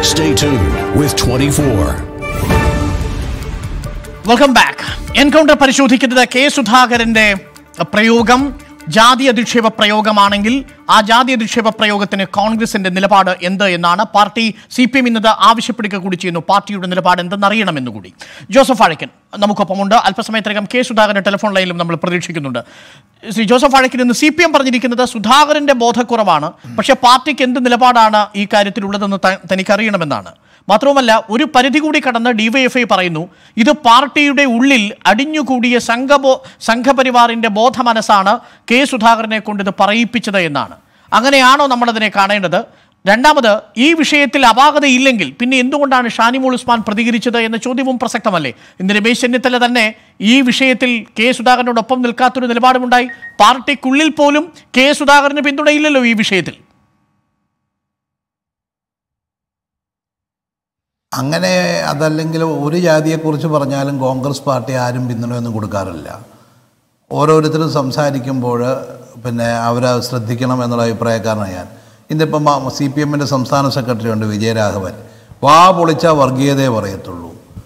Stay tuned with 24. Welcome back encounter പരിശോധിക്കുന്നത് കെ സുധാകരന്റെ പ്രയോഗം ജാതി അധിക്ഷേപ പ്രയോഗമാണെങ്കിൽ ആ ജാതി അധിക്ഷേപ പ്രയോഗത്തിന് കോൺഗ്രസിന്റെ നിലപാട് എന്ത് എന്നാണ് പാർട്ടി സി പി എം ഇന്നത് ആവശ്യപ്പെടുക കൂടി ചെയ്യുന്നു പാർട്ടിയുടെ നിലപാട് എന്തെന്നറിയണമെന്ന് കൂടി ജോസഫ് ആഴക്കൻ നമുക്കൊപ്പമുണ്ട് അല്പസമയത്തിനകം കെ സുധാകരൻ ടെലിഫോൺ ലൈനിലും നമ്മൾ പ്രതീക്ഷിക്കുന്നുണ്ട് ശ്രീ ജോസഫ് ആഴക്കൻ ഇന്ന് സി പി എം പറഞ്ഞിരിക്കുന്നത് സുധാകരന്റെ ബോധക്കുറവാണ് പക്ഷേ പാർട്ടിക്ക് എന്ത് നിലപാടാണ് ഈ കാര്യത്തിലുള്ളതെന്ന് ത- തനിക്കറിയണമെന്നാണ് മാത്രവുമല്ല ഒരു പരിധി കൂടി കടന്ന് ഡിവൈഎഫ്ഐ പറയുന്നു ഇത് പാർട്ടിയുടെ ഉള്ളിൽ അടിഞ്ഞുകൂടിയ സംഘബോ സംഘപരിവാറിന്റെ ബോധമനസ്സാണ് കെ സുധാകരനെ കൊണ്ട് ഇത് പറയിപ്പിച്ചത് എന്നാണ് അങ്ങനെയാണോ നമ്മളതിനെ കാണേണ്ടത് രണ്ടാമത് ഈ വിഷയത്തിൽ അപാകതയില്ലെങ്കിൽ പിന്നെ എന്തുകൊണ്ടാണ് ഷാനിമോൾ ഉസ്മാൻ പ്രതികരിച്ചത് എന്ന ചോദ്യവും പ്രസക്തമല്ലേ ഇന്ന് രമേശ് ചെന്നിത്തല തന്നെ ഈ വിഷയത്തിൽ കെ സുധാകരനോടൊപ്പം നിൽക്കാത്തൊരു നിലപാടുമുണ്ടായി പാർട്ടിക്കുള്ളിൽ പോലും കെ സുധാകരന് പിന്തുണയില്ലല്ലോ ഈ വിഷയത്തിൽ അങ്ങനെ അതല്ലെങ്കിൽ ഒരു ജാതിയെക്കുറിച്ച് പറഞ്ഞാലും കോൺഗ്രസ് പാർട്ടി ആരും പിന്തുണയൊന്നും കൊടുക്കാറില്ല ഓരോരുത്തരും സംസാരിക്കുമ്പോൾ പിന്നെ അവരെ ശ്രദ്ധിക്കണം എന്നുള്ള അഭിപ്രായക്കാരനാണ് ഞാൻ ഇന്നിപ്പം സി പി എമ്മിൻ്റെ സംസ്ഥാന സെക്രട്ടറി ഉണ്ട് വിജയരാഘവൻ വാ പൊളിച്ച വർഗീയതയെ പറയത്തുള്ളൂ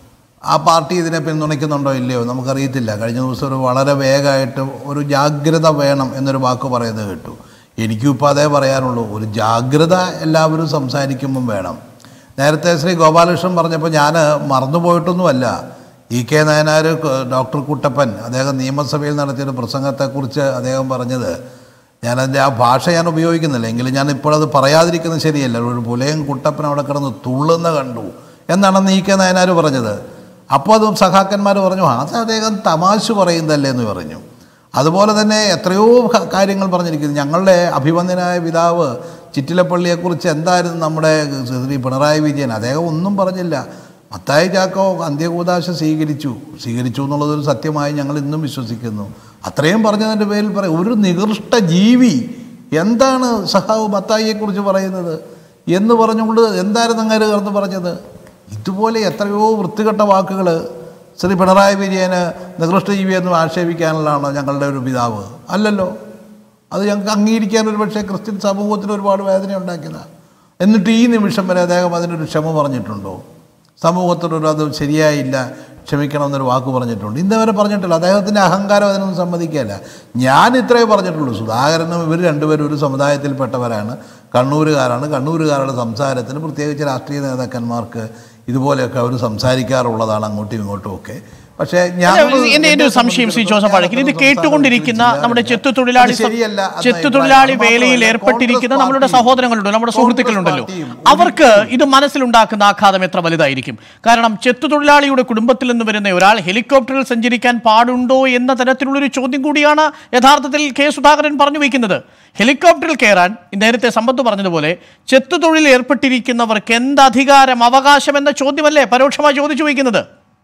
ആ പാർട്ടി ഇതിനെ പിന്തുണയ്ക്കുന്നുണ്ടോ ഇല്ലയോ നമുക്കറിയത്തില്ല കഴിഞ്ഞ ദിവസം ഒരു വളരെ വേഗമായിട്ട് ഒരു ജാഗ്രത വേണം എന്നൊരു വാക്ക് പറയുന്നത് കേട്ടു എനിക്കും ഇപ്പോൾ അതേ പറയാനുള്ളൂ ഒരു ജാഗ്രത എല്ലാവരും സംസാരിക്കുമ്പം വേണം നേരത്തെ ശ്രീ ഗോപാലകൃഷ്ണൻ പറഞ്ഞപ്പോൾ ഞാൻ മറന്നുപോയിട്ടൊന്നുമല്ല E K Nayanar doctor Kuttappan അദ്ദേഹം നിയമസഭയിൽ നടത്തിയൊരു പ്രസംഗത്തെക്കുറിച്ച് അദ്ദേഹം പറഞ്ഞത് ഞാനതിൻ്റെ ആ ഭാഷ ഞാൻ ഉപയോഗിക്കുന്നില്ല എങ്കിലും ഞാൻ ഇപ്പോഴത് പറയാതിരിക്കുന്നത് ശരിയല്ല ഒരു പുലയും കുട്ടപ്പൻ അവിടെ കിടന്ന് തുള്ളുന്ന കണ്ടു എന്നാണ് ഇ കെ നയനാർ പറഞ്ഞത് അപ്പോൾ അതും സഖാക്കന്മാർ പറഞ്ഞു അത് അദ്ദേഹം തമാശ പറയുന്നതല്ലേ എന്ന് പറഞ്ഞു അതുപോലെ തന്നെ എത്രയോ ക- കാര്യങ്ങൾ പറഞ്ഞിരിക്കുന്നു ഞങ്ങളുടെ അഭിമന്യനായ പിതാവ് ചിറ്റിലപ്പള്ളിയെക്കുറിച്ച് എന്തായിരുന്നു നമ്മുടെ ശ്രീ പിണറായി വിജയൻ അദ്ദേഹം ഒന്നും പറഞ്ഞില്ല മത്തായി ചാക്കോ അന്ത്യകൂദാശ സ്വീകരിച്ചു സ്വീകരിച്ചു എന്നുള്ളതൊരു സത്യമായി ഞങ്ങൾ ഇന്നും വിശ്വസിക്കുന്നു അത്രയും പറഞ്ഞതിൻ്റെ പേരിൽ പറയും ഒരു നികൃഷ്ട ജീവി എന്താണ് സഹാവ് മത്തായിയെക്കുറിച്ച് പറയുന്നത് എന്ന് പറഞ്ഞുകൊണ്ട് എന്തായിരുന്നു അങ്ങേര് കടന്ന് പറഞ്ഞത് ഇതുപോലെ എത്രയോ വൃത്തികെട്ട വാക്കുകൾ ശ്രീ പിണറായി വിജയന് നികൃഷ്ട ജീവിയെന്നും ആക്ഷേപിക്കാനുള്ളതാണോ ഞങ്ങളുടെ ഒരു പിതാവ് അല്ലല്ലോ അത് ഞങ്ങൾക്ക് അംഗീകരിക്കാൻ ഒരു പക്ഷേ ക്രിസ്ത്യൻ സമൂഹത്തിന് ഒരുപാട് വേദന ഉണ്ടാക്കിയതാണ് എന്നിട്ട് ഈ നിമിഷം വരെ അദ്ദേഹം അതിനൊരു ക്ഷമ പറഞ്ഞിട്ടുണ്ടോ സമൂഹത്തിനൊരു അത് ശരിയായില്ല ക്ഷമിക്കണം എന്നൊരു വാക്ക് പറഞ്ഞിട്ടുണ്ട് ഇന്ന് വരെ പറഞ്ഞിട്ടില്ല അദ്ദേഹത്തിൻ്റെ അഹങ്കാരം അതിനൊന്നും സമ്മതിക്കുകയല്ല ഞാൻ ഇത്രയേ പറഞ്ഞിട്ടുള്ളൂ സുധാകരനും ഇവർ രണ്ടുപേരും ഒരു സമുദായത്തിൽപ്പെട്ടവരാണ് കണ്ണൂരുകാരാണ് കണ്ണൂരുകാരുടെ സംസാരത്തിന് പ്രത്യേകിച്ച് രാഷ്ട്രീയ നേതാക്കന്മാർക്ക് ഇതുപോലെയൊക്കെ അവർ സംസാരിക്കാറുള്ളതാണ് അങ്ങോട്ടും ഇങ്ങോട്ടും ഒക്കെ പക്ഷേ ഞാൻ അല്ല, എന്റെ എന്റെ ഒരു സംശയം ശ്രീ ജോസഫ് അഴക്കൻ ഇത് കേട്ടുകൊണ്ടിരിക്കുന്ന നമ്മുടെ ചെത്തു തൊഴിലാളി അത് ശരിയല്ല എന്ന ചെത്തു അഭിപ്രായം. തൊഴിലാളി അത് വേലയിൽ മാത്രമല്ല, ഏർപ്പെട്ടിരിക്കുന്ന കോൺഗ്രസ് നമ്മുടെ പാർട്ടിയും- സഹോദരങ്ങളുണ്ടല്ലോ നമ്മുടെ കോൺഗ്രസ് സുഹൃത്തുക്കളുണ്ടല്ലോ പാർട്ടിയും അവർക്ക് ഇത് മനസ്സിലുണ്ടാക്കുന്ന ആഘാതം എത്ര വലുതായിരിക്കും കാരണം ചെത്തു തൊഴിലാളിയുടെ കുടുംബത്തിൽ നിന്ന് വരുന്ന ഒരാൾ ഹെലികോപ്റ്ററിൽ സഞ്ചരിക്കാൻ പാടുണ്ടോ എന്ന തരത്തിലുള്ളൊരു ചോദ്യം കൂടിയാണ് യഥാർത്ഥത്തിൽ കെ സുധാകരൻ പറഞ്ഞു വയ്ക്കുന്നത് ഹെലികോപ്റ്ററിൽ കയറാൻ നേരത്തെ സമ്പത്ത് പറഞ്ഞതുപോലെ ചെത്തു തൊഴിൽ ഏർപ്പെട്ടിരിക്കുന്നവർക്ക് എന്ത് അധികാരം അവകാശം എന്ന ചോദ്യമല്ലേ പരോക്ഷമായി ചോദിച്ചു വയ്ക്കുന്നത്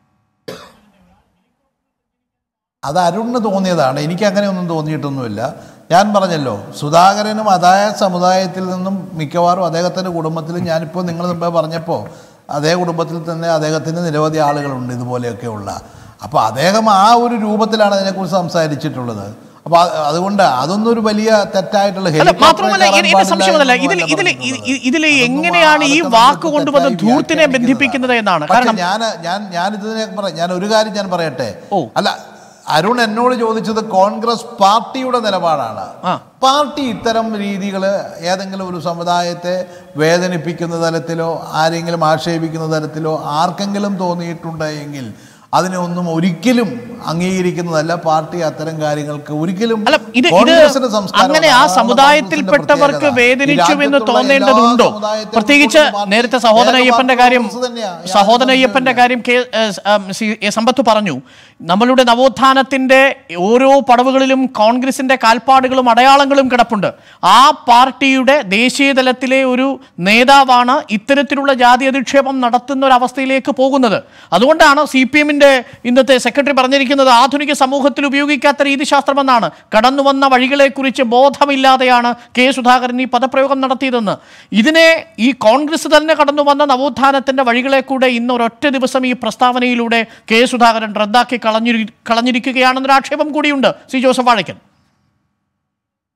അത് അരുണിന് തോന്നിയതാണ് എനിക്ക് അങ്ങനെയൊന്നും തോന്നിയിട്ടൊന്നുമില്ല ഞാൻ പറഞ്ഞല്ലോ സുധാകരനും അതായ സമുദായത്തിൽ നിന്നും മിക്കവാറും അദ്ദേഹത്തിൻ്റെ കുടുംബത്തിലും ഞാനിപ്പോൾ നിങ്ങൾ മുമ്പേ പറഞ്ഞപ്പോൾ അതേ കുടുംബത്തിൽ തന്നെ അദ്ദേഹത്തിന് നിരവധി ആളുകളുണ്ട് ഇതുപോലെയൊക്കെയുള്ള അപ്പോൾ അദ്ദേഹം ആ ഒരു രൂപത്തിലാണ് അതിനെക്കുറിച്ച് സംസാരിച്ചിട്ടുള്ളത് അപ്പോൾ അത് അതുകൊണ്ട് അതൊന്നും ഒരു വലിയ തെറ്റായിട്ടുള്ള അല്ല ഹെലികോപ്റ്ററിൽ മാത്രമല്ല കയറാൻ എ- എന്റെ പാടില്ല സംശയമല്ല ഇതിൽ എന്നൊന്നുമല്ല ഇതിൽ പറഞ്ഞിട്ടുള്ളത്. ഇതിൽ അതൊന്നും എങ്ങനെയാണ് ഈ അതൊക്കെ വാക്ക് നമുക്ക് കൊണ്ടുവന്ന് തെറ്റായി ധൂർത്തിനെ വ്യാഖ്യാനിക്കുന്നതാണ്. ബന്ധിപ്പിക്കുന്നത് എന്നാണ് പക്ഷേ കാരണം ഞാൻ ഞാൻ ഞാൻ ഇതിനെ പറയാം ഞാൻ ഒരു കാര്യം ഞാൻ പറയട്ടെ ഓ. അല്ല അരുൺ എന്നോട് ചോദിച്ചത് കോൺഗ്രസ് പാർട്ടിയുടെ നിലപാടാണ് ആ. പാർട്ടി ഇത്തരം രീതികൾ ഏതെങ്കിലും ഒരു സമുദായത്തെ വേദനിപ്പിക്കുന്ന തരത്തിലോ ആരെങ്കിലും ആക്ഷേപിക്കുന്ന തരത്തിലോ ആർക്കെങ്കിലും തോന്നിയിട്ടുണ്ടെങ്കിൽ അതിനെ ഒന്നും ഒരിക്കലും അംഗീകരിക്കുന്നതല്ല പാർട്ടി അത്തരം കാര്യങ്ങൾക്ക് ഒരിക്കലും അല്ല ഇത് ഇത് കോൺഗ്രസിന്റെ സംസ്കാരം അങ്ങനെ ആ അതാണ് സമുദായത്തിൽപ്പെട്ടവർക്ക് കോൺഗ്രസിന്റെ പ്രത്യേകത. വേദനിച്ചു ഈ എന്ന് രാജ്യത്തുള്ള തോന്നേണ്ടതുണ്ടോ എല്ലാ സമുദായത്തിലും പ്രത്യേകിച്ച് ഉൾപ്പെടുന്ന പാർട്ടി നേരത്തെ സഹോദരൻ ഏക അയ്യപ്പന്റെ പാർട്ടി കാര്യം കോൺഗ്രസ് തന്നെയാ. യാതൊരു സഹോദരൻ സംശയവുമില്ല. അയ്യപ്പന്റെ കാര്യം കെ എസ്, ഉം, സി എ സമ്പത്ത് പറഞ്ഞു നമ്മളുടെ നവോത്ഥാനത്തിന്റെ ഓരോ പടവുകളിലും കോൺഗ്രസിന്റെ കാൽപ്പാടുകളും അടയാളങ്ങളും കിടപ്പുണ്ട് ആ പാർട്ടിയുടെ ദേശീയ തലത്തിലെ ഒരു നേതാവാണ് ഇത്തരത്തിലുള്ള ജാതി അധിക്ഷേപം നടത്തുന്ന ഒരു അവസ്ഥയിലേക്ക് പോകുന്നത് അതുകൊണ്ടാണ് സി പി എമ്മിന്റെ ഇന്നത്തെ സെക്രട്ടറി പറഞ്ഞിരിക്കുന്നത് ആധുനിക സമൂഹത്തിൽ ഉപയോഗിക്കാത്ത രീതിശാസ്ത്രമെന്നാണ് കടന്നു വന്ന വഴികളെക്കുറിച്ച് ബോധമില്ലാതെയാണ് കെ സുധാകരൻ ഈ പദപ്രയോഗം നടത്തിയതെന്ന് ഇതിനെ ഈ കോൺഗ്രസ് തന്നെ കടന്നു വന്ന നവോത്ഥാനത്തിന്റെ വഴികളെ കൂടെ ഇന്ന് ഒരൊറ്റ ദിവസം ഈ പ്രസ്താവനയിലൂടെ കെ സുധാകരൻ റദ്ദാക്കി കളഞ്ഞിരി കളഞ്ഞിരിക്കുകയാണെന്നൊരു ആക്ഷേപം കൂടിയുണ്ട് സി ജോസഫ് വാഴയ്ക്കൻ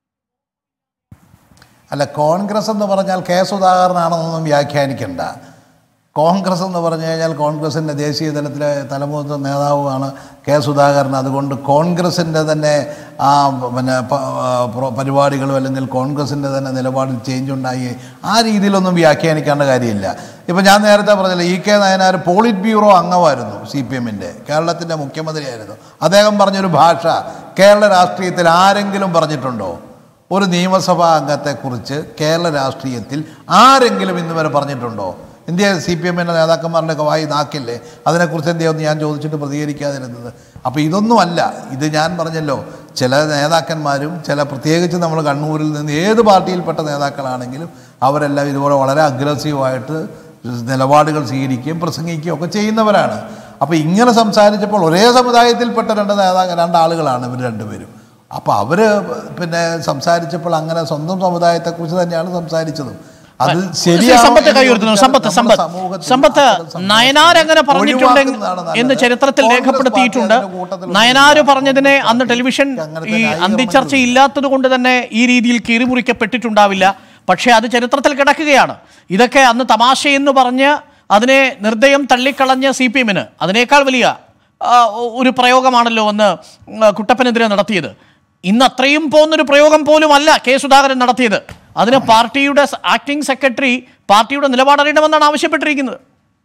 അല്ല കോൺഗ്രസ് എന്ന് പറഞ്ഞാൽ കെ സുധാകരനാണെന്നൊന്നും വ്യാഖ്യാനിക്കണ്ട കോൺഗ്രസ് എന്ന് പറഞ്ഞു കഴിഞ്ഞാൽ കോൺഗ്രസിൻ്റെ ദേശീയ തലത്തിലെ തലമുതിർന്ന നേതാവുമാണ് കെ സുധാകരൻ അതുകൊണ്ട് കോൺഗ്രസിൻ്റെ തന്നെ ആ പിന്നെ പ- ആ, പ്രോ- പരിപാടികളും അല്ലെങ്കിൽ കോൺഗ്രസിൻ്റെ തന്നെ നിലപാടിൽ ചേഞ്ച് ഉണ്ടായി ആ രീതിയിലൊന്നും വ്യാഖ്യാനിക്കേണ്ട കാര്യമില്ല ഇപ്പം ഞാൻ നേരത്തെ പറഞ്ഞില്ല E K Nayanar polit bureau അംഗമായിരുന്നു സി പി എമ്മിൻ്റെ കേരളത്തിൻ്റെ മുഖ്യമന്ത്രിയായിരുന്നു അദ്ദേഹം പറഞ്ഞൊരു ഭാഷ കേരള രാഷ്ട്രീയത്തിൽ ആരെങ്കിലും പറഞ്ഞിട്ടുണ്ടോ ഒരു നിയമസഭാ അംഗത്തെക്കുറിച്ച് കേരള രാഷ്ട്രീയത്തിൽ ആരെങ്കിലും ഇന്ന് വരെ പറഞ്ഞിട്ടുണ്ടോ ഇന്ത്യ സി പി എമ്മിൻ്റെ നേതാക്കന്മാരുടെ ഒക്കെ വായി നാക്കില്ലേ അതിനെക്കുറിച്ച് എന്തെയൊന്ന് ഞാൻ ചോദിച്ചിട്ട് പ്രതികരിക്കാതിരുന്നത് അപ്പോൾ ഇതൊന്നുമല്ല ഇത് ഞാൻ പറഞ്ഞല്ലോ ചില നേതാക്കന്മാരും ചില പ്രത്യേകിച്ച് നമ്മൾ കണ്ണൂരിൽ നിന്ന് ഏത് പാർട്ടിയിൽപ്പെട്ട നേതാക്കളാണെങ്കിലും അവരെല്ലാം ഇതുപോലെ വളരെ അഗ്രസീവായിട്ട് നിലപാടുകൾ സ്വീകരിക്കുകയും പ്രസംഗിക്കുകയും ഒക്കെ ചെയ്യുന്നവരാണ് അപ്പോൾ ഇങ്ങനെ സംസാരിച്ചപ്പോൾ ഒരേ സമുദായത്തിൽപ്പെട്ട രണ്ട് നേതാ രണ്ടാളുകളാണ് ഇവർ രണ്ടുപേരും അപ്പോൾ അവർ പിന്നെ സംസാരിച്ചപ്പോൾ അങ്ങനെ സ്വന്തം സമുദായത്തെക്കുറിച്ച് തന്നെയാണ് സംസാരിച്ചതും അത് ശരിയാണോ സമ്പത്ത് എന്ന് കൈയുയർത്തുന്നു ചോദിച്ചാൽ സമ്പത്ത് നമ്മുടെ സമ്പത്ത് സമൂഹത്തിൽ സമ്പത്ത് അത്തരം സംസാരം നയനാർ അങ്ങനെ പറഞ്ഞിട്ടുണ്ടെങ്കിൽ ഒഴിവാക്കുന്നതാണ് നല്ലത്. എന്ന് ചരിത്രത്തിൽ കോൺഗ്രസ് രേഖപ്പെടുത്തിയിട്ടുണ്ട് പാർട്ടി അതിന്റെ കൂട്ടത്തിൽ നയനാർ ഒന്നും പറഞ്ഞതിനെ കോൺഗ്രസ് അന്ന് ടെലിവിഷൻ അങ്ങനത്തെ ഈ ന്യായീകരണങ്ങൾ അന്തിച്ചർച്ച ഇല്ല. ഇല്ലാത്തത് കൊണ്ട് തന്നെ ഈ രീതിയിൽ കീറിമുറിക്കപ്പെട്ടിട്ടുണ്ടാവില്ല പക്ഷേ അത് ചരിത്രത്തിൽ കിടക്കുകയാണ് ഇതൊക്കെ അന്ന് തമാശയെന്ന് പറഞ്ഞ് അതിനെ നിർദ്ദയം തള്ളിക്കളഞ്ഞ സി പി എമ്മിന് അതിനേക്കാൾ വലിയ ആ, ഒരു പ്രയോഗമാണല്ലോ അന്ന് കുട്ടപ്പനെതിരെ നടത്തിയത് ഇന്ന് അത്രയും പോകുന്നൊരു പ്രയോഗം പോലും അല്ല കെ സുധാകരൻ നടത്തിയത് അതിന് പാർട്ടിയുടെ ആക്ടിംഗ് സെക്രട്ടറി പാർട്ടിയുടെ നിലപാടറിയണമെന്നാണ് ആവശ്യപ്പെട്ടിരിക്കുന്നത്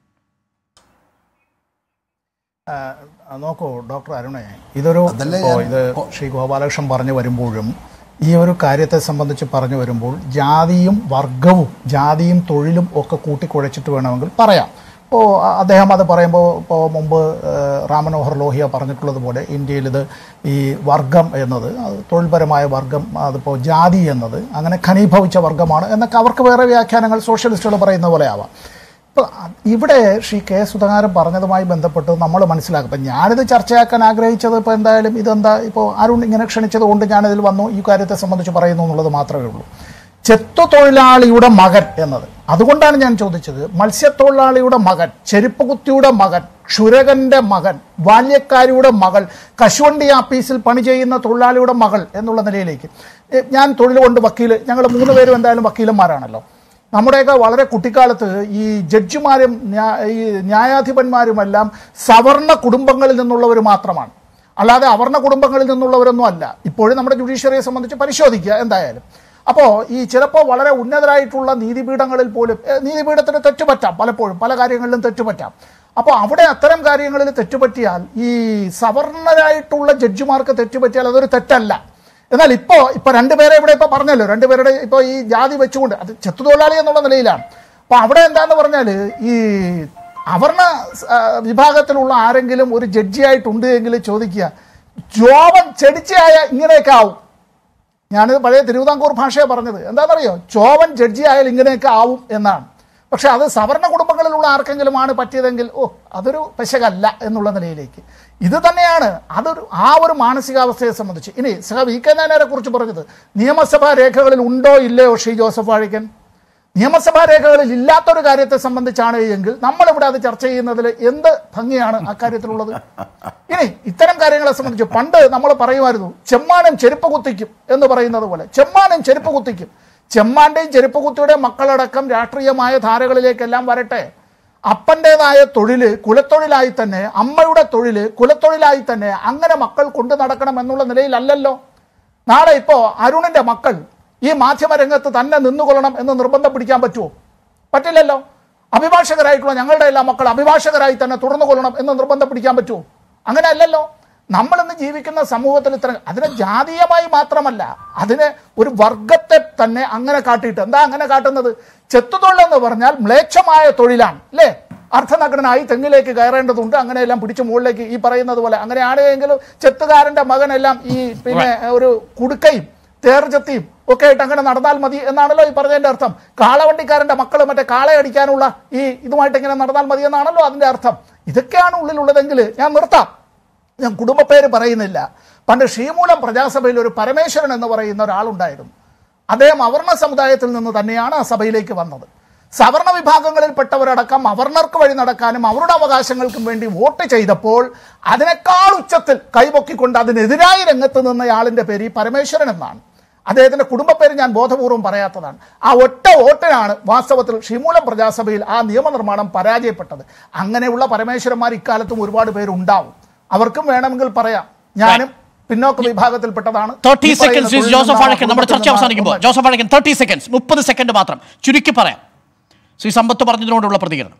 ആ, നോക്കൂ ഡോക്ടർ അരുണേ ഇതൊരു അതല്ലേ ഇപ്പോ ഞാൻ- ഇത് ശ്രീ ഗോപാലകൃഷ്ണൻ പറഞ്ഞു വരുമ്പോഴും ഈ ഒരു കാര്യത്തെ സംബന്ധിച്ച് പറഞ്ഞു വരുമ്പോൾ ജാതിയും വർഗവും ജാതിയും തൊഴിലും ഒക്കെ കൂട്ടിക്കുഴച്ചിട്ട് വേണമെങ്കിൽ പറയാം ഇപ്പോൾ അദ്ദേഹം അത് പറയുമ്പോൾ ഇപ്പോൾ മുമ്പ് ആ, റാം മനോഹർ ലോഹിയ പറഞ്ഞിട്ടുള്ളതുപോലെ ഇന്ത്യയിൽ ഇത് ഈ വർഗം എന്നത് അത് തൊഴിൽപരമായ വർഗം അതിപ്പോൾ ജാതി എന്നത് അങ്ങനെ ഖനീഭവിച്ച വർഗമാണ് എന്നൊക്കെ അവർക്ക് വേറെ വ്യാഖ്യാനങ്ങൾ സോഷ്യലിസ്റ്റുകൾ പറയുന്ന പോലെ ആവാം ഇപ്പൊ ഇവിടെ ശ്രീ കെ സുധാകരൻ പറഞ്ഞതുമായി ബന്ധപ്പെട്ട് നമ്മൾ മനസ്സിലാക്കും ഇപ്പം ഞാനിത് ചർച്ചയാക്കാൻ ആഗ്രഹിച്ചത് ഇപ്പോൾ എന്തായാലും ഇതെന്താ ഇപ്പോൾ അരുൺ ഇങ്ങനെ ക്ഷണിച്ചത് കൊണ്ട് ഞാനിതിൽ വന്നു ഈ കാര്യത്തെ സംബന്ധിച്ച് പറയുന്നു എന്നുള്ളത് മാത്രമേ ഉള്ളൂ ചെത്തു തൊഴിലാളിയുടെ മകൻ എന്നത് അതുകൊണ്ടാണ് ഞാൻ ചോദിച്ചത് മത്സ്യത്തൊഴിലാളിയുടെ മകൻ ചെരുപ്പ് കുത്തിയുടെ മകൻ ക്ഷുരകന്റെ മകൻ ബാല്യക്കാരിയുടെ മകൾ കശുവണ്ടി ആപ്പീസിൽ പണി ചെയ്യുന്ന തൊഴിലാളിയുടെ മകൾ എന്നുള്ള നിലയിലേക്ക് എ, ഞാൻ തൊഴിൽ കൊണ്ട് വക്കീൽ ഞങ്ങൾ മൂന്ന് പേരും എന്തായാലും വക്കീലന്മാരാണല്ലോ നമ്മുടെയൊക്കെ വളരെ കുട്ടിക്കാലത്ത് ഈ ജഡ്ജിമാരും ന്യാ- ഈ ന്യായാധിപന്മാരുമെല്ലാം സവർണ കുടുംബങ്ങളിൽ നിന്നുള്ളവർ മാത്രമാണ് അല്ലാതെ അവർണ കുടുംബങ്ങളിൽ നിന്നുള്ളവരൊന്നും അല്ല ഇപ്പോഴും നമ്മുടെ ജുഡീഷ്യറിയെ സംബന്ധിച്ച് പരിശോധിക്കുക എന്തായാലും അപ്പോൾ ഈ ചിലപ്പോൾ വളരെ ഉന്നതരായിട്ടുള്ള നീതിപീഠങ്ങളിൽ പോലും ഏ, നീതിപീഠത്തിന് തെറ്റുപറ്റാം പലപ്പോഴും പല കാര്യങ്ങളിലും തെറ്റുപറ്റാം അപ്പോൾ അവിടെ അത്തരം കാര്യങ്ങളിൽ തെറ്റുപറ്റിയാൽ ഈ സവർണരായിട്ടുള്ള ജഡ്ജിമാർക്ക് തെറ്റുപറ്റിയാൽ അതൊരു തെറ്റല്ല എന്നാൽ ഇപ്പോ ഇപ്പൊ രണ്ടുപേരെ ഇവിടെ ഇപ്പൊ പറഞ്ഞല്ലോ രണ്ടുപേരുടെ ഇപ്പൊ ഈ ജാതി വെച്ചുകൊണ്ട് അത് ചെത്തുതൊഴിലാളി എന്നുള്ള നിലയിലാണ് അപ്പൊ അവിടെ എന്താന്ന് പറഞ്ഞാല് ഈ അവർണ ആ, വിഭാഗത്തിലുള്ള ആരെങ്കിലും ഒരു ജഡ്ജിയായിട്ടുണ്ട് എങ്കിൽ ചോദിക്കുക ജോവൻ ചെടിച്ചയായ ഇങ്ങനെയൊക്കെ ആവും ഞാനിത് പഴയ തിരുവിതാംകൂർ ഭാഷയെ പറഞ്ഞത് എന്താണെന്നറിയോ ചോവൻ ജഡ്ജി ആയാൽ ഇങ്ങനെയൊക്കെ ആവും എന്നാണ് പക്ഷെ അത് സവർണ കുടുംബങ്ങളിലുള്ള ആർക്കെങ്കിലും ആണ് പറ്റിയതെങ്കിൽ ഓ അതൊരു പെശകല്ല എന്നുള്ള നിലയിലേക്ക് ഇത് തന്നെയാണ് അതൊരു ആ ഒരു മാനസികാവസ്ഥയെ സംബന്ധിച്ച് ഇനി സഹ വി കെ നായരെ കുറിച്ച് പറഞ്ഞത് നിയമസഭാ രേഖകളിൽ ഉണ്ടോ ഇല്ലയോ ശ്രീ ജോസഫ് വാഴിക്കൻ നിയമസഭാ രേഖകളിൽ ഇല്ലാത്തൊരു കാര്യത്തെ സംബന്ധിച്ചാണ് എങ്കിൽ നമ്മളിവിടെ അത് ചർച്ച ചെയ്യുന്നതിൽ എന്ത് ഭംഗിയാണ് അക്കാര്യത്തിലുള്ളത് ഇനി ഇത്തരം കാര്യങ്ങളെ സംബന്ധിച്ച് പണ്ട് നമ്മൾ പറയുമായിരുന്നു ചെമ്മാനും ചെരുപ്പ് കുത്തിക്കും എന്ന് പറയുന്നത് പോലെ ചെമ്മാനും ചെരുപ്പ് കുത്തിക്കും ചെമ്മാന്റെയും ചെരുപ്പ് കുത്തിയുടെയും മക്കളടക്കം രാഷ്ട്രീയമായ ധാരകളിലേക്കെല്ലാം വരട്ടെ അപ്പൻ്റെതായ തൊഴില് കുലത്തൊഴിലായി തന്നെ അമ്മയുടെ തൊഴില് കുലത്തൊഴിലായി തന്നെ അങ്ങനെ മക്കൾ കൊണ്ടു നടക്കണം എന്നുള്ള നിലയിലല്ലല്ലോ നാളെ ഇപ്പോ അരുണിന്റെ മക്കൾ ഈ മാധ്യമരംഗത്ത് തന്നെ നിന്നുകൊള്ളണം എന്ന് നിർബന്ധം പിടിക്കാൻ പറ്റുമോ പറ്റില്ലല്ലോ അഭിഭാഷകരായിട്ടുള്ള ഞങ്ങളുടെ എല്ലാ മക്കൾ അഭിഭാഷകരായി തന്നെ തുടർന്നു കൊള്ളണം എന്ന് നിർബന്ധം പിടിക്കാൻ പറ്റുമോ അങ്ങനെ അല്ലല്ലോ നമ്മളിന്ന് ജീവിക്കുന്ന സമൂഹത്തിൽ ഇത്ര അതിനെ ജാതീയമായി മാത്രമല്ല അതിനെ ഒരു വർഗത്തെ തന്നെ അങ്ങനെ കാട്ടിയിട്ട് എന്താ അങ്ങനെ കാട്ടുന്നത് ചെത്തുതൊഴിൽ എന്ന് പറഞ്ഞാൽ മ്ലേച്ഛമായ തൊഴിലാണ് അല്ലേ അർത്ഥനഗ്നനായി തെങ്ങിലേക്ക് കയറേണ്ടതുണ്ട് അങ്ങനെയെല്ലാം പിടിച്ചു മുകളിലേക്ക് ഈ പറയുന്നത് പോലെ അങ്ങനെയാണ് എങ്കിലും ചെത്തുകാരന്റെ മകനെല്ലാം ഈ പിന്നെ ഒരു കുടുക്കയും തേർജത്തിയും ഒക്കെ ആയിട്ട് അങ്ങനെ നടന്നാൽ മതി എന്നാണല്ലോ ഈ പറഞ്ഞതിന്റെ അർത്ഥം കാളവണ്ടിക്കാരന്റെ മക്കൾ മറ്റേ കാളയടിക്കാനുള്ള ഈ ഇതുമായിട്ട് ഇങ്ങനെ നടന്നാൽ മതി എന്നാണല്ലോ അതിന്റെ അർത്ഥം ഇതൊക്കെയാണ് ഉള്ളിലുള്ളതെങ്കിൽ ഞാൻ നിർത്താം ഞാൻ കുടുംബ പേര് പറയുന്നില്ല പണ്ട് ശ്രീമൂലം പ്രജാസഭയിൽ ഒരു പരമേശ്വരൻ എന്ന് പറയുന്ന ഒരാളുണ്ടായിരുന്നു അദ്ദേഹം അവർണ സമുദായത്തിൽ നിന്ന് തന്നെയാണ് ആ സഭയിലേക്ക് വന്നത് സവർണ വിഭാഗങ്ങളിൽപ്പെട്ടവരടക്കം അവർണർക്ക് വഴി നടക്കാനും അവരുടെ അവകാശങ്ങൾക്കും വേണ്ടി വോട്ട് ചെയ്തപ്പോൾ അതിനേക്കാൾ ഉച്ചത്തിൽ കൈപൊക്കിക്കൊണ്ട് അതിനെതിരായി രംഗത്ത് നിന്നയാളിന്റെ പേര് ഈ പരമേശ്വരൻ എന്നാണ് അദ്ദേഹത്തിന്റെ കുടുംബ പേര് ഞാൻ ബോധപൂർവം പറയാത്തതാണ് ആ ഒറ്റ വോട്ടിനാണ് വാസ്തവത്തിൽ ഷിമൂലം പ്രജാസഭയിൽ ആ നിയമനിർമ്മാണം പരാജയപ്പെട്ടത് അങ്ങനെയുള്ള പരമേശ്വരന്മാർ ഇക്കാലത്തും ഒരുപാട് പേരുണ്ടാവും അവർക്കും വേണമെങ്കിൽ പറയാം ഞാനും പിന്നോക്ക വിഭാഗത്തിൽപ്പെട്ടതാണ് തേർട്ടി ഈ പറയുന്ന സെക്കൻഡ്സ് തൊഴിൽ ജോസഫ് നിർമ്മാണ അഴക്കൻ നമ്മുടെ ചർച്ച കുടുംബത്തിൽ അവസാനിക്കുമ്പോൾ നിന്നാണ് ജോസഫ് അഴക്കൻ തേർട്ടി സെക്കൻഡ്സ് മുപ്പത് സെക്കൻഡ് മാത്രം ചുരുക്കി പറയാം ശ്രീ സമ്പത്ത് പറഞ്ഞതിനോടുള്ള പ്രതികരണം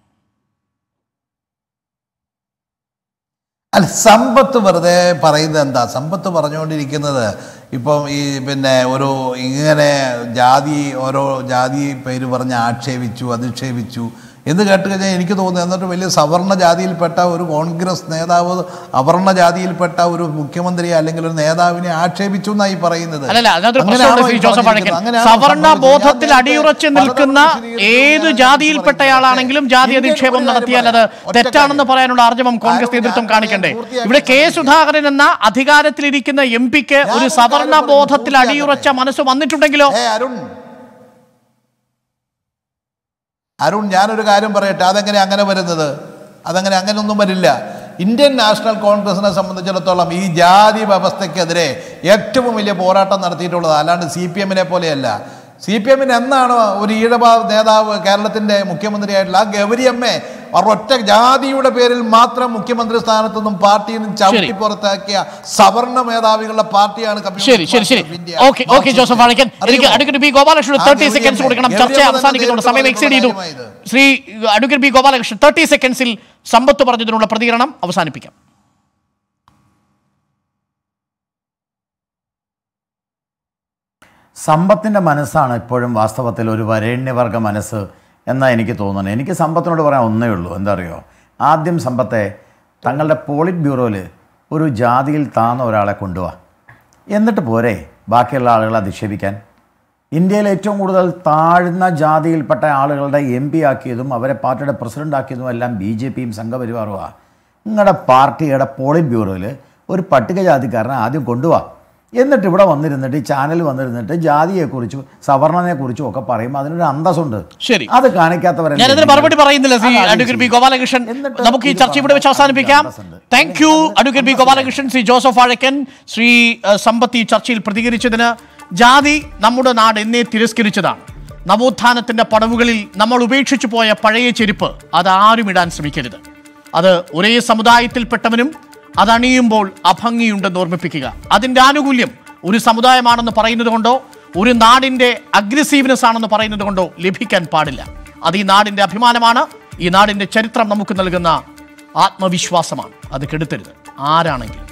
അല്ല സമ്പത്ത് വെറുതെ പറയുന്നത് എന്താ സമ്പത്ത് പറഞ്ഞുകൊണ്ടിരിക്കുന്നത് ഇപ്പം ഈ പിന്നെ ഒരു ഇങ്ങനെ ജാതി ഓരോ ജാതി പേര് പറഞ്ഞ് ആക്ഷേപിച്ചു അധിക്ഷേപിച്ചു എന്ന് കേട്ട് കഴിഞ്ഞാൽ എനിക്ക് തോന്നുന്നു എന്നിട്ട് വലിയ സവർണ ജാതിയിൽപ്പെട്ട ഒരു കോൺഗ്രസ് നേതാവ് അവർണ ജാതിയിൽപ്പെട്ട ഒരു മുഖ്യമന്ത്രി അല്ലെങ്കിൽ ഒരു നേതാവിനെ ആക്ഷേപിച്ചു എന്നായി പറയുന്നത് അല്ലല്ല അതിനകത്തൊരു അങ്ങനെയാണോ പ്രശ്നമുണ്ട് ശ്രീ ഈ ജോസഫ് പറഞ്ഞിരിക്കുന്നത്? അഴക്കൻ അങ്ങനെയാണോ സവർണ സംഭവിച്ചത്? ബോധത്തിൽ ഞാൻ അടിയുറച്ച് നേരത്തെ നിൽക്കുന്ന പലതവണ ഏത് വിശദീകരിച്ച ജാതിയിൽപ്പെട്ടയാളാണെങ്കിലും ജാതി ഇന്ത്യൻ അധിക്ഷേപം ഒരു കാര്യം നടത്തിയാൽ അത് പറയാം. ഒറ്റ തെറ്റാണെന്ന് കാര്യം. പറയാനുള്ള ആർജവം കോൺഗ്രസ് ആരും നേതൃത്വം ഞാൻ കാണിക്കണ്ടേ പൂർത്തിയാക്കി ഇവിടെ കെ സംസാരിക്കാം. സുധാകരൻ എന്ന അധികാരത്തിലിരിക്കുന്ന എം പിക്ക് ഞാൻ ഒരു ഒരു സവർണ കാര്യം പറഞ്ഞു, ബോധത്തിൽ പൂർത്തിയാക്കട്ടെ. അടിയുറച്ച മനസ്സ് വന്നിട്ടുണ്ടെങ്കിലോ ഏ അരുൺ അരുൺ ഞാനൊരു കാര്യം പറയട്ടെ അതെങ്ങനെ അങ്ങനെ വരുന്നത് അതങ്ങനെ അങ്ങനെ ഒന്നും വരില്ല ഇന്ത്യൻ നാഷണൽ കോൺഗ്രസിനെ സംബന്ധിച്ചിടത്തോളം ഈ ജാതി വ്യവസ്ഥയ്ക്കെതിരെ ഏറ്റവും വലിയ പോരാട്ടം നടത്തിയിട്ടുള്ളത് അല്ലാണ്ട് സി പി എമ്മിനെ പോലെയല്ല സി പി എമ്മിന് എന്നാണ് ഒരു ഈഴവ നേതാവ് കേരളത്തിൻ്റെ മുഖ്യമന്ത്രിയായിട്ടുള്ള ആ ഗൗരിയമ്മയെ അവർ ഒറ്റ ജാതിയുടെ പേരിൽ മാത്രം മുഖ്യമന്ത്രി സ്ഥാനത്തു നിന്നും പാർട്ടിയിൽ നിന്നും ചവിട്ടി പുറത്താക്കിയ സവർണ മേധാവികളുടെ പാർട്ടിയാണ് ശരി ശരി ശരി ഓക്കെ ഓക്കെ ജോസഫ് അഴക്കൻ എനിക്ക് അഡ്വക്കേറ്റ് ബി ഗോപാലകൃഷ്ണൻ ആ, തേർട്ടി ഗൗരി സെക്കൻഡ്സ് അമ്മ. കൊടുക്കണം ഗൗരി ചർച്ച അമ്മ തന്നെ അവസാനിക്കുന്നുണ്ട് സമയം നേരിട്ട് എക്സീഡ് ചെയ്തു കാര്യമായത്. Shri advocate B Gopalakrishnan thirty സെക്കൻഡ്സിൽ സമ്പത്ത് പറഞ്ഞതിനുള്ള പ്രതികരണം അവസാനിപ്പിക്കാം സമ്പത്തിൻ്റെ മനസ്സാണ് ഇപ്പോഴും വാസ്തവത്തിൽ ഒരു വരേണ്യവർഗ മനസ്സ് എന്നാ എനിക്ക് തോന്നുന്നത് എനിക്ക് സമ്പത്തിനോട് പറയാൻ ഒന്നേ ഉള്ളൂ എന്താ അറിയോ ആദ്യം സമ്പത്തെ തങ്ങളുടെ പോളിറ്റ് ബ്യൂറോയിൽ ഒരു ജാതിയിൽ താന്ന ഒരാളെ കൊണ്ടുപോവാ എന്നിട്ട് പോരെ ബാക്കിയുള്ള ആളുകളെ അധിക്ഷേപിക്കാൻ ഇന്ത്യയിൽ ഏറ്റവും കൂടുതൽ താഴ്ന്ന ജാതിയിൽപ്പെട്ട ആളുകളുടെ എം പി ആക്കിയതും അവരെ പാർട്ടിയുടെ പ്രസിഡന്റ് ആക്കിയതും എല്ലാം ബി ജെ പിയും സംഘപരിവാറുമാണ് നിങ്ങളുടെ പാർട്ടിയുടെ പോളിറ്റ് ബ്യൂറോയിൽ ഒരു പട്ടികജാതിക്കാരനെ ആദ്യം കൊണ്ടുപോവാ എന്നിട്ട് ഇവിടെ വന്നിരുന്നിട്ട് ഈ ചാനൽ വന്നിരുന്നിട്ട് ജാതിയെക്കുറിച്ചും സവർണനെക്കുറിച്ചും ഒക്കെ പറയുമ്പോൾ അതിനൊരു അന്തസ്സുണ്ട് ശരി. അത് കാണിക്കാത്തവരെ ഞാനതിന് മറുപടി പറയുന്നില്ല ശ്രീ അഡ്വക്കേറ്റ് ബി ഗോപാലകൃഷ്ണൻ എന്നിട്ട് നമുക്ക് ഈ ഇത് ചർച്ച ഇവിടെ വെച്ച് പറഞ്ഞാൽ അവസാനിപ്പിക്കാം അന്തസ്സുണ്ട്. Thank you advocate B Gopalakrishnan Shri Joseph Azhakkan Shri ഏഹ്, സമ്പത്ത് ഈ ചർച്ചയിൽ പ്രതികരിച്ചതിന് ജാതി നമ്മുടെ നാട് എന്നേ തിരസ്കരിച്ചതാണ് നവോത്ഥാനത്തിന്റെ പടവുകളിൽ നമ്മൾ ഉപേക്ഷിച്ചു പോയ പഴയ ചെരുപ്പ് അത് ആരും ഇടാൻ ശ്രമിക്കരുത് അത് ഒരേ സമുദായത്തിൽപ്പെട്ടവനും അതണിയുമ്പോൾ അഭംഗിയുണ്ടെന്ന് ഓർമ്മിപ്പിക്കുക അതിന്റെ ആനുകൂല്യം ഒരു സമുദായമാണെന്ന് പറയുന്നത് കൊണ്ടോ ഒരു നാടിന്റെ അഗ്രസീവ്നെസ് ആണെന്ന് പറയുന്നത് കൊണ്ടോ ലഭിക്കാൻ പാടില്ല അത് ഈ നാടിന്റെ അഭിമാനമാണ് ഈ നാടിന്റെ ചരിത്രം നമുക്ക് നൽകുന്ന ആത്മവിശ്വാസമാണ് അത് കെടുത്തരുത് ആരാണെങ്കിലും